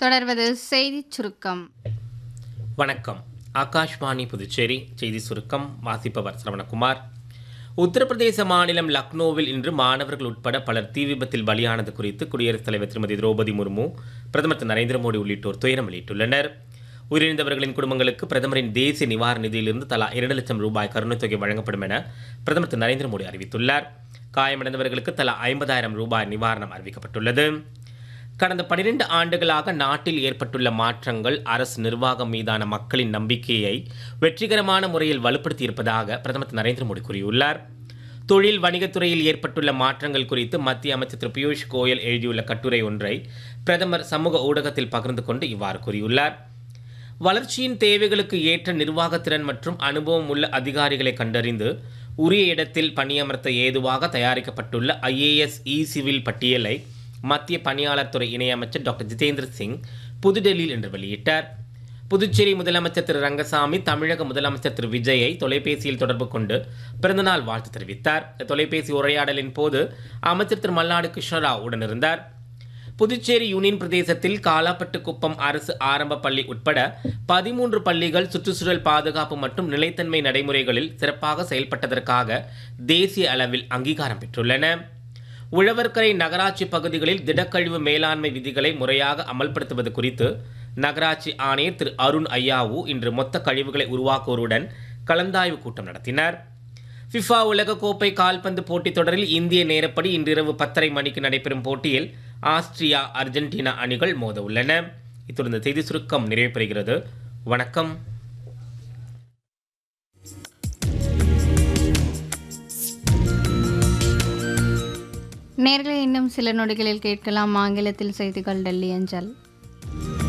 தொடர்வது செய்திச் சுருக்கம் வணக்கம் ஆகாஷ்வாணி புதுச்சேரி செய்தி சுருக்கம் வாசிப்பவர் சரவணகுமார் உத்தரப்பிரதேச மாநிலம் லக்னோவில் இன்று மாணவர்கள் உட்பட பலர் தீ விபத்தில் பலியானது குறித்து குடியரசுத் தலைவர் திருமதி திரௌபதி முர்மு பிரதமர் திரு நரேந்திர மோடி உள்ளிட்டோர் துயரம் வெளியிட்டுள்ளனர் உயிரிழந்தவர்களின் குடும்பங்களுக்கு பிரதமரின் தேசிய நிவாரண நிதியிலிருந்து தலா இரண்டு லட்சம் ரூபாய் கருணைத் தொகை வழங்கப்படும் என பிரதமர் திரு நரேந்திர மோடி அறிவித்துள்ளார் காயமடைந்தவர்களுக்கு தலா ஐம்பதாயிரம் ரூபாய் நிவாரணம் அறிவிக்கப்பட்டுள்ளது கடந்த 12 ஆண்டுகளாக நாட்டில் ஏற்பட்டுள்ள மாற்றங்கள் அரசு நிர்வாகம் மீதான மக்களின் நம்பிக்கையை வெற்றிகரமான முறையில் வலுப்படுத்தியிருப்பதாக பிரதமர் திரு நரேந்திர மோடி கூறியுள்ளார் தொழில் வணிகத்துறையில் ஏற்பட்டுள்ள மாற்றங்கள் குறித்து மத்திய அமைச்சர் திரு பியூஷ் கோயல் எழுதியுள்ள கட்டுரை ஒன்றை பிரதமர் சமூக ஊடகத்தில் பகிர்ந்து கொண்டு இவ்வாறு கூறியுள்ளார் வளர்ச்சியின் தேவைகளுக்கு ஏற்ற நிர்வாகத்திறன் மற்றும் அனுபவம் உள்ள அதிகாரிகளை கண்டறிந்து உரிய இடத்தில் பணியமர்த்த ஏதுவாக தயாரிக்கப்பட்டுள்ள ஐஏஎஸ் இ சிவில் பட்டியலை மத்திய பணியாளர் துறை இணையமைச்சர் டாக்டர் ஜிதேந்திர சிங் புதுடெல்லியில் இன்று வெளியிட்டார் புதுச்சேரி முதலமைச்சர் திரு ரங்கசாமி தமிழக முதலமைச்சர் திரு விஜயை தொலைபேசியில் தொடர்பு கொண்டு பிறந்தநாள் வாழ்த்து தெரிவித்தார் தொலைபேசி உரையாடலின் போது அமைச்சர் திரு மல்லாடி கிருஷ்ணராவ் உடனிருந்தார் புதுச்சேரி யூனியன் பிரதேசத்தில் காலாப்பட்டு குப்பம் அரசு ஆரம்ப பள்ளி உட்பட பதிமூன்று பள்ளிகள் சுற்றுச்சூழல் பாதுகாப்பு மற்றும் நிலைத்தன்மை நடைமுறைகளில் சிறப்பாக செயல்பட்டதற்காக தேசிய அளவில் அங்கீகாரம் பெற்றுள்ளன உழவர்கரை நகராட்சி பகுதிகளில் திடக்கழிவு மேலாண்மை விதிகளை முறையாக அமல்படுத்துவது குறித்து நகராட்சி ஆணையர் திரு அருண் ஐயாவு இன்று மொத்த கழிவுகளை உருவாக்குவோருடன் கலந்தாய்வு கூட்டம் நடத்தினார் ஃபிஃபா உலகக்கோப்பை கால்பந்து போட்டித் தொடரில் இந்திய நேரப்படி இன்றிரவு பத்தரை மணிக்கு நடைபெறும் போட்டியில் ஆஸ்திரியா அர்ஜென்டினா அணிகள் மோத உள்ளன இத்துடன் இந்த செய்தி சுருக்கம் நிறைவு பெறுகிறது வணக்கம் நேர்களை இன்னும் சில நொடிகளில் கேட்கலாம் ஆங்கிலத்தில் செய்திகள் டெல்லி அஞ்சல்